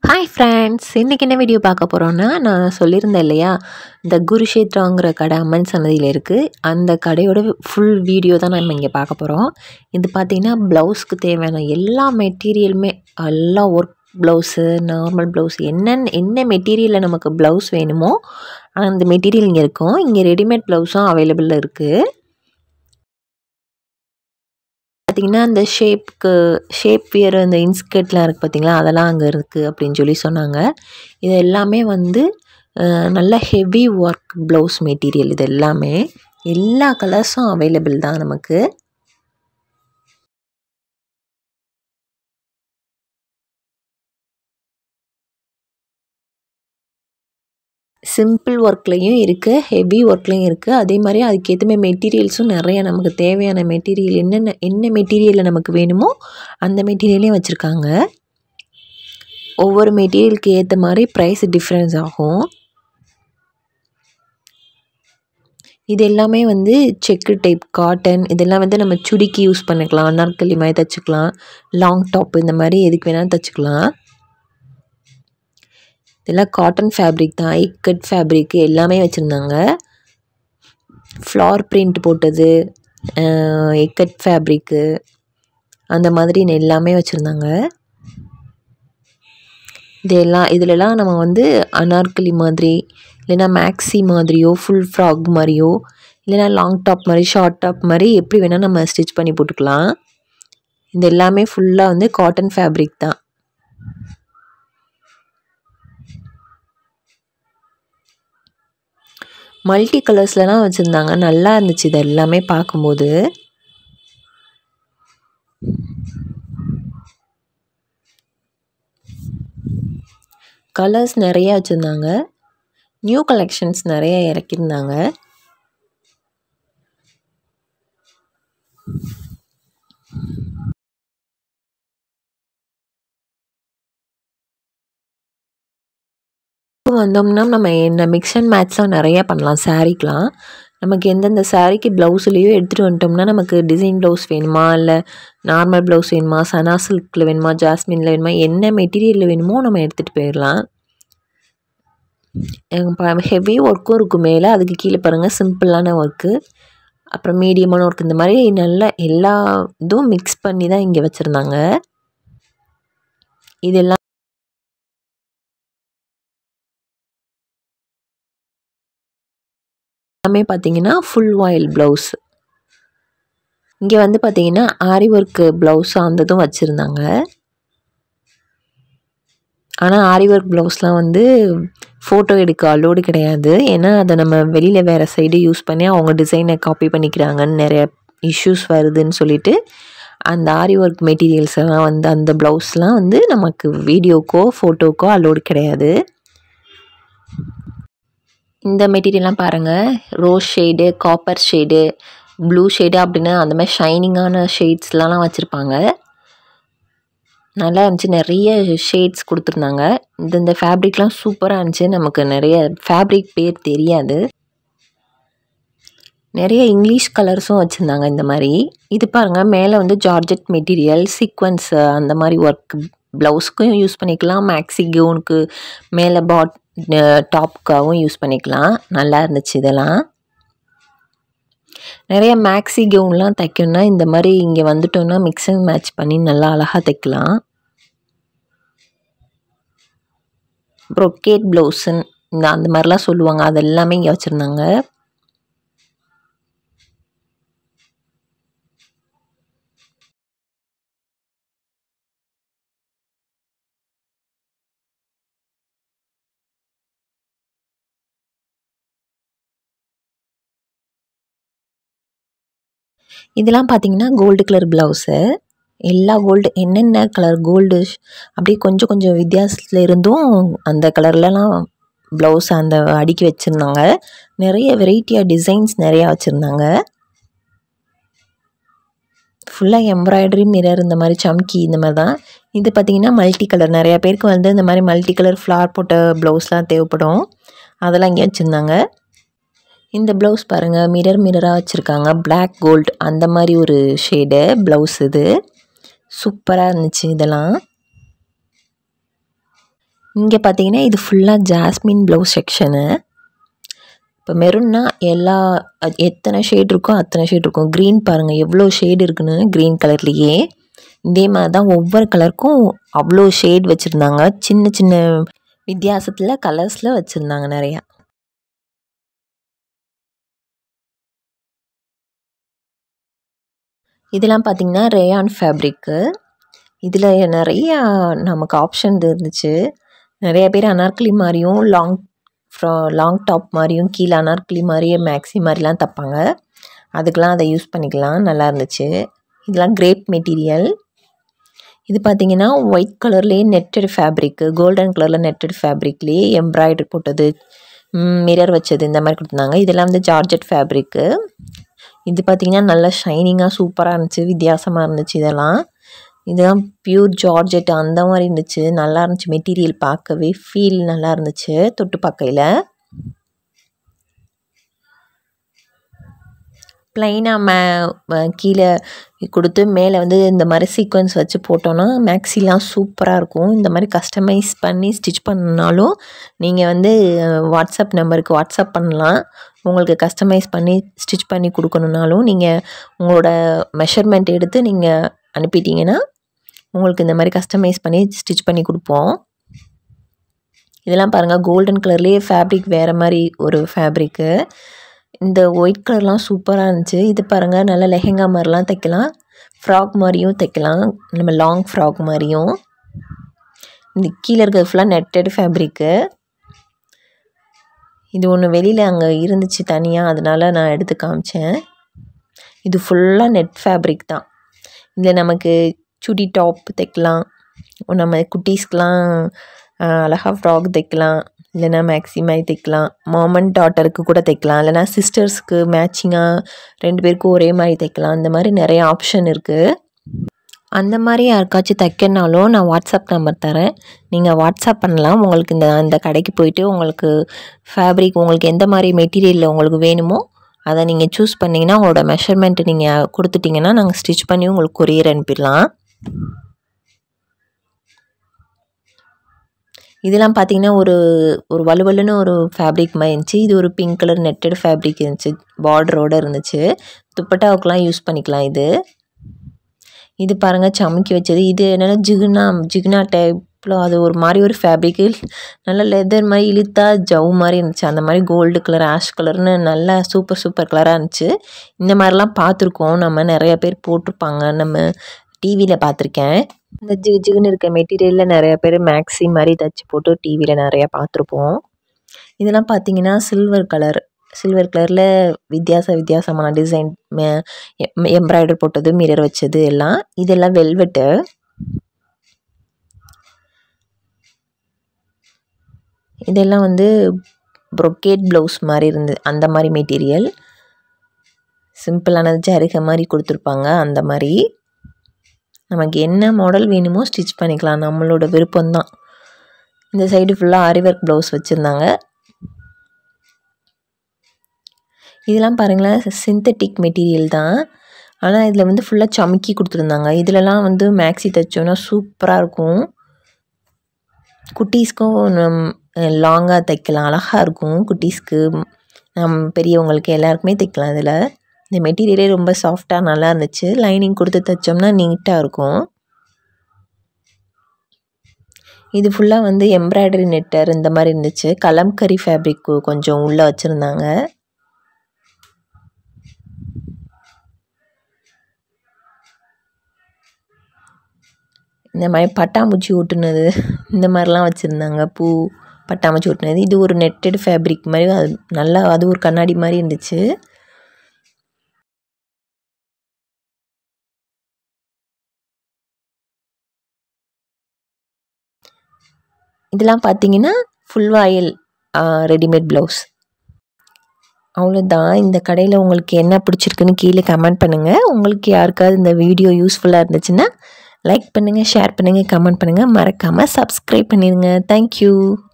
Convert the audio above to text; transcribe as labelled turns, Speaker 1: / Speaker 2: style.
Speaker 1: hi friends இன்றைக்கி என்ன video பார்க்க போகிறோன்னா நான் சொல்லியிருந்தேன் இல்லையா இந்த குருஷேத்ராங்கிற கடை அம்மன் சன்னதியில் இருக்குது அந்த கடையோட ஃபுல் வீடியோ தான் நம்ம இங்கே பார்க்க போகிறோம் இது பார்த்திங்கன்னா ப்ளவுஸ்க்கு தேவையான எல்லா மெட்டீரியலுமே எல்லா ஒர்க் ப்ளவுஸு நார்மல் ப்ளவுஸ் என்னென்ன என்ன மெட்டீரியலில் நமக்கு ப்ளவுஸ் வேணுமோ அந்த மெட்டீரியல் இங்கே இருக்கும் இங்கே ரெடிமேட் ப்ளவுஸும் அவைலபிளில் இருக்குது பார்த்திங்கன்னா இந்த ஷேப்க்கு ஷேப் வியர் இந்த இன்ஸ்கர்ட்லாம் இருக்குது பார்த்திங்களா அதெல்லாம் அங்கே இருக்குது அப்படின்னு சொல்லி சொன்னாங்க இது எல்லாமே வந்து அஹ், நல்ல ஹெவி ஒர்க் ப்ளவுஸ் மெட்டீரியல் இது எல்லாமே எல்லா கலர்ஸும் அவைலபிள் தான் நமக்கு சிம்பிள் ஒர்க்லேயும் இருக்குது ஹெவி ஒர்க்லேயும் இருக்குது அதே மாதிரி அதுக்கேற்ற மாதிரி மெட்டீரியல்ஸும் நிறைய நமக்கு தேவையான மெட்டீரியல் என்னென்ன என்ன மெட்டீரியலில் நமக்கு வேணுமோ அந்த மெட்டீரியலையும் வச்சுருக்காங்க ஒவ்வொரு மெட்டீரியலுக்கு ஏற்ற மாதிரி ப்ரைஸ் டிஃப்ரென்ஸ் ஆகும் இது எல்லாமே வந்து செக்கு டைப் காட்டன் இதெல்லாம் வந்து நம்ம சுடிக்கு யூஸ் பண்ணிக்கலாம் அனார்கலி மாதிரி தைச்சிக்கலாம் லாங் டாப் இந்த மாதிரி எதுக்கு வேணாலும் தைச்சிக்கலாம் இதெல்லாம் காட்டன் ஃபேப்ரிக் தான் ஐக்கட் ஃபேப்ரிக் எல்லாமே வச்சுருந்தாங்க ஃப்ளார் பிரிண்ட் போட்டது எக்கட் ஃபேப்ரிக்கு அந்த மாதிரி எல்லாமே வச்சுருந்தாங்க இது எல்லாம் இதிலெல்லாம் நம்ம வந்து அனார்கலி மாதிரி இல்லைன்னா மேக்ஸி மாதிரியோ ஃபுல் ஃப்ராக் மாதிரியோ இல்லைன்னா லாங் டாப் மாதிரி ஷார்ட் டாப் மாதிரி எப்படி வேணால் நம்ம ஸ்டிச் பண்ணி போட்டுக்கலாம் இது எல்லாமே ஃபுல்லாக வந்து காட்டன் ஃபேப்ரிக் தான் மல்டி கலர்ஸ்லலாம் வச்சுருந்தாங்க நல்லா இருந்துச்சு இது எல்லாமே பார்க்கும்போது கலர்ஸ் நிறைய வச்சுருந்தாங்க நியூ கலெக்ஷன்ஸ் நிறைய இறக்கியிருந்தாங்க வந்தோம்னா நம்ம என்ன மிக்ஸ் அண்ட் மேட்ச்லாம் நிறைய பண்ணலாம் சாரீக்கெலாம் நமக்கு எந்தெந்த சாரீக்கு ப்ளவுஸ்லேயோ எடுத்துகிட்டு வந்துட்டோம்னா நமக்கு டிசைன் ப்ளவுஸ் வேணுமா இல்லை நார்மல் ப்ளவுஸ் வேணுமா சனா சில்கில் வேணுமா ஜாஸ்மினில் வேணுமா என்ன மெட்டீரியலில் வேணுமோ நம்ம எடுத்துகிட்டு போயிடலாம் ஹெவி ஒர்க்கும் இருக்கும் மேலே அதுக்கு கீழே பாருங்கள் சிம்பிளான ஒர்க்கு அப்புறம் மீடியமான ஒர்க் இந்த மாதிரி நல்ல எல்லா இதுவும் மிக்ஸ் பண்ணி தான் இங்கே வச்சுருந்தாங்க இதெல்லாம் எல்லாமே பார்த்தீங்கன்னா ஃபுல் வாயில் ப்ளவுஸ் இங்கே வந்து பார்த்தீங்கன்னா ஆரி ஒர்க்கு ப்ளவுஸ் அந்த இதுவும் வச்சுருந்தாங்க ஆனால் ஆரி ஒர்க் ப்ளவுஸ்லாம் வந்து ஃபோட்டோ எடுக்க அலோடு கிடையாது ஏன்னா அதை நம்ம வெளியில் வேறு சைடு யூஸ் பண்ணி அவங்க டிசைனை காப்பி பண்ணிக்கிறாங்கன்னு நிறைய இஷ்யூஸ் வருதுன்னு சொல்லிட்டு அந்த ஆரி ஒர்க் மெட்டீரியல்ஸ் எல்லாம் வந்து அந்த ப்ளவுஸ்லாம் வந்து நமக்கு வீடியோக்கோ ஃபோட்டோக்கோ அலோடு கிடையாது இந்த மெட்டீரியல்லாம் பாருங்கள் rose shade copper shade blue shade அப்படின்னு அந்த மாதிரி ஷைனிங்கான ஷேட்ஸ்லாம் வச்சுருப்பாங்க நல்லா இருந்துச்சு நிறைய ஷேட்ஸ் கொடுத்துருந்தாங்க இந்த இந்த ஃபேப்ரிக்லாம் சூப்பராக இருந்துச்சு நமக்கு நிறைய ஃபேப்ரிக் பேர் தெரியாது நிறைய இங்கிலீஷ் கலர்ஸும் வச்சுருந்தாங்க இந்த மாதிரி இது பாருங்கள் மேலே வந்து ஜார்ஜெட் மெட்டீரியல் சீக்வன்ஸ் அந்த மாதிரி ஒர்க் ப்ளவுஸ்க்கும் யூஸ் பண்ணிக்கலாம் மேக்ஸி கவுனுக்கு மேலே பாட் டாப்க்காகவும் யூஸ் பண்ணிக்கலாம் நல்லா இருந்துச்சு இதெல்லாம் நிறைய மேக்ஸி கவுன்லாம் தைக்கணும்னா இந்த மாதிரி இங்கே வந்துட்டோம்னா மிக்ஸ் அண்ட் மேட்ச் பண்ணி நல்லா அழகாக தைக்கலாம் ப்ரொக்கேட் ப்ளவுஸுன்னு இந்த அந்த மாதிரிலாம் சொல்லுவாங்க அது எல்லாமே இங்கே வச்சுருந்தாங்க இதெல்லாம் பார்த்தீங்கன்னா கோல்டு கலர் ப்ளவுஸு எல்லா கோல்டு என்னென்ன கலர் கோல்டு அப்படியே கொஞ்சம் கொஞ்சம் வித்தியாசத்தில் இருந்தும் அந்த கலர்லலாம் ப்ளவுஸ் அந்த அடுக்கி வச்சுருந்தாங்க நிறைய வெரைட்டியாக டிசைன்ஸ் நிறையா வச்சுருந்தாங்க ஃபுல்லாக எம்ப்ராய்டரி மிரர் இந்த மாதிரி சம்கி இந்த மாதிரி தான் இது பார்த்திங்கன்னா மல்டி கலர் நிறையா பேருக்கு வந்து இந்த மாதிரி மல்டி கலர் ஃப்ளார் போட்ட ப்ளவுஸ்லாம் தேவைப்படும் அதெல்லாம் இங்கே வச்சுருந்தாங்க இந்த ப்ளவுஸ் பாருங்கள் மிரர் மிரராக வச்சுருக்காங்க Black கோல்டு அந்த மாதிரி ஒரு ஷேடு ப்ளவுஸ் இது சூப்பராக இருந்துச்சு இதெல்லாம் இங்கே பார்த்தீங்கன்னா இது ஃபுல்லாக ஜாஸ்மின் ப்ளவுஸ் செக்ஷனு இப்போ மெரூன்னா எல்லா அது எத்தனை ஷேட் இருக்கோ அத்தனை ஷேட் இருக்கும் க்ரீன் பாருங்கள் எவ்வளோ ஷேட் இருக்குன்னு க்ரீன் கலர்லேயே இதே மாதிரி தான் ஒவ்வொரு கலருக்கும் அவ்வளோ ஷேட் வச்சுருந்தாங்க சின்ன சின்ன வித்தியாசத்தில் கலர்ஸில் வச்சுருந்தாங்க நிறையா இதெல்லாம் பார்த்திங்கன்னா ரேயான் ஃபேப்ரிக்கு இதில் நிறையா நமக்கு ஆப்ஷன் இருந்துச்சு நிறைய பேர் அனார்கலி மாதிரியும் லாங் ஃப்ரா லாங் டாப் மாதிரியும் கீழே அனார்கலி மாதிரியே மேக்ஸி மாதிரிலாம் தைப்பாங்க அதுக்கெலாம் அதை யூஸ் பண்ணிக்கலாம் நல்லா இருந்துச்சு இதெல்லாம் கிரேப் மெட்டீரியல் இது பார்த்தீங்கன்னா ஒயிட் கலர்லேயே நெட்டட் ஃபேப்ரிக்கு கோல்டன் கலரில் நெட்டட் ஃபேப்ரிக்லேயே எம்ப்ராய்டரி போட்டது மிரர் வச்சது இந்த மாதிரி கொடுத்துருந்தாங்க இதெல்லாம் வந்து ஜார்ஜெட் ஃபேப்ரிக்கு இது பார்த்திங்கன்னா நல்லா ஷைனிங்காக சூப்பராக இருந்துச்சு வித்தியாசமாக இருந்துச்சு இதெல்லாம் இதெல்லாம் பியூர் ஜார்ஜெட் அந்த மாதிரி இருந்துச்சு நல்லா இருந்துச்சு மெட்டீரியல் பார்க்கவே ஃபீல் நல்லா இருந்துச்சு தொட்டு பார்க்கையில் ப்ளைனாக மே கீழே கொடுத்து மேலே வந்து இந்த மாதிரி சீக்வன்ஸ் வச்சு போட்டோன்னா மேக்ஸிலாம் சூப்பராக இருக்கும் இந்த மாதிரி கஸ்டமைஸ் பண்ணி ஸ்டிச் பண்ணாலும் நீங்கள் வந்து வாட்ஸ்அப் நம்பருக்கு வாட்ஸ்அப் பண்ணலாம் உங்களுக்கு கஸ்டமைஸ் பண்ணி ஸ்டிச் பண்ணி கொடுக்கணுன்னாலும் நீங்கள் உங்களோட மெஷர்மெண்ட் எடுத்து நீங்கள் அனுப்பிட்டீங்கன்னா உங்களுக்கு இந்த மாதிரி கஸ்டமைஸ் பண்ணி ஸ்டிச் பண்ணி கொடுப்போம் இதெல்லாம் பாருங்கள் கோல்டன் கலர்லேயே ஃபேப்ரிக் வேறு மாதிரி ஒரு ஃபேப்ரிக்கு இந்த ஒயிட் கலர்லாம் சூப்பராக இருந்துச்சு இது பாருங்கள் நல்லா லெஹெங்கா மாதிரிலாம் தைக்கலாம் ஃப்ராக் மாதிரியும் தைக்கலாம் நம்ம லாங் ஃப்ராக் மாதிரியும் இந்த கீழே இருக்கிறது ஃபுல்லாக நெட்டட் ஃபேப்ரிக்கு இது ஒன்று வெளியில் அங்கே இருந்துச்சு தனியாக அதனால் நான் எடுத்து காமிச்சேன் இது ஃபுல்லாக நெட் ஃபேப்ரிக் தான் இதில் நமக்கு சுடி டாப் தைக்கலாம் நம்ம குட்டீஸ்க்கெலாம் அழகாக ஃப்ராக் தைக்கலாம் இல்லைனா மேக்ஸி மாதிரி தைக்கலாம் மாம் அண்ட் டாட்டருக்கு கூட தைக்கலாம் இல்லைனா சிஸ்டர்ஸ்க்கு மேட்சிங்காக ரெண்டு பேருக்கும் ஒரே மாதிரி தைக்கலாம் இந்த மாதிரி நிறைய ஆப்ஷன் இருக்குது அந்த மாதிரி யாருக்காச்சும் தைக்கனாலும் நான் வாட்ஸ்அப் நம்பர் தரேன் நீங்கள் வாட்ஸ்அப் பண்ணலாம் உங்களுக்கு இந்த அந்த கடைக்கு போயிட்டு உங்களுக்கு ஃபேப்ரிக் உங்களுக்கு எந்த மாதிரி மெட்டீரியலில் உங்களுக்கு வேணுமோ அதை நீங்கள் சூஸ் பண்ணிங்கன்னா உங்களோட மெஷர்மெண்ட்டு நீங்கள் கொடுத்துட்டிங்கன்னா நாங்கள் ஸ்டிச் பண்ணி உங்களுக்கு கொரியர் அனுப்பிடலாம் இதெல்லாம் பார்த்தீங்கன்னா ஒரு ஒரு வலுவலுன்னு ஒரு ஃபேப்ரிக் மாதிரி இருந்துச்சு இது ஒரு பிங்க் கலர் நெட்டட் ஃபேப்ரிக் இருந்துச்சு பார்டரோடு இருந்துச்சு துப்பட்டாவுக்கெலாம் யூஸ் பண்ணிக்கலாம் இது இது பாருங்கள் சமைக்கி வச்சது இது என்னென்னா ஜிகுனா ஜிகுனா டைப்பில் அது ஒரு மாதிரி ஒரு ஃபேப்ரிக்கு நல்லா லெதர் மாதிரி இழுத்தா ஜவ் மாதிரி இருந்துச்சு அந்த மாதிரி கோல்டு கலர் ஆஷ் கலர்னு நல்லா சூப்பர் சூப்பர் கலராக இருந்துச்சு இந்த மாதிரிலாம் பார்த்துருக்கோம் நம்ம நிறைய பேர் போட்டிருப்பாங்க நம்ம டிவியில் பார்த்துருக்கேன் இந்த ஜிகு ஜிகுன்னு இருக்க மெட்டீரியலில் நிறைய பேர் மேக்ஸி மாதிரி தச்சு போட்டு டிவியில் நிறையா பார்த்துருப்போம் இதெல்லாம் பார்த்தீங்கன்னா சில்வர் கலர் சில்வர் கலரில் வித்தியாச வித்தியாசமான டிசைன் எம்ப்ராய்டர் போட்டது மிரர் வச்சது எல்லாம் இதெல்லாம் வெல்வெட்டு இதெல்லாம் வந்து ப்ரொக்கேட் ப்ளவுஸ் மாதிரி இருந்து அந்த மாதிரி மெட்டீரியல் சிம்பிளானது ஜருக மாதிரி கொடுத்துருப்பாங்க அந்த மாதிரி நமக்கு என்ன மாடல் வேணுமோ ஸ்டிச் பண்ணிக்கலாம் நம்மளோட விருப்பம்தான் இந்த சைடு ஃபுல்லாக ஆரி ஒர்க் ப்ளவுஸ் வச்சுருந்தாங்க இதெல்லாம் பாருங்களேன் சிந்தட்டிக் மெட்டீரியல் தான் ஆனால் இதில் வந்து ஃபுல்லாக சமுக்கி கொடுத்துருந்தாங்க இதிலலாம் வந்து மேக்ஸி தைச்சோன்னா சூப்பராக இருக்கும் குட்டீஸ்க்கும் நம் லாங்காக தைக்கலாம் அழகாக இருக்கும் குட்டீஸ்க்கு நம் பெரியவங்களுக்கு எல்லாருக்குமே தைக்கலாம் இதில் இந்த மெட்டீரியலே ரொம்ப சாஃப்டாக நல்லா இருந்துச்சு லைனிங் கொடுத்து தைச்சோம்னா நீட்டாக இருக்கும் இது ஃபுல்லாக வந்து எம்ப்ராய்டரி நெட்டர் இந்த மாதிரி இருந்துச்சு கலம்கரி ஃபேப்ரிக் கொஞ்சம் உள்ளே வச்சுருந்தாங்க இந்த மாதிரி பட்டாம்பூச்சி ஒட்டுனது இந்த மாதிரிலாம் வச்சுருந்தாங்க பூ பட்டாம்பூச்சி ஒட்டுனது இது ஒரு நெட்டட் ஃபேப்ரிக் மாதிரி அது நல்லா அது ஒரு கண்ணாடி மாதிரி இருந்துச்சு இதெல்லாம் பார்த்தீங்கன்னா ஃபுல் வாயில் ரெடிமேட் ப்ளவுஸ் அவ்வளோதான் இந்த கடையில் உங்களுக்கு என்ன பிடிச்சிருக்குன்னு கீழே கமெண்ட் பண்ணுங்கள் உங்களுக்கு யாருக்காவது இந்த வீடியோ யூஸ்ஃபுல்லாக இருந்துச்சுன்னா லைக் பண்ணுங்கள் ஷேர் பண்ணுங்கள் கமெண்ட் பண்ணுங்கள் மறக்காமல் சப்ஸ்கிரைப் பண்ணிடுங்க தேங்க்யூ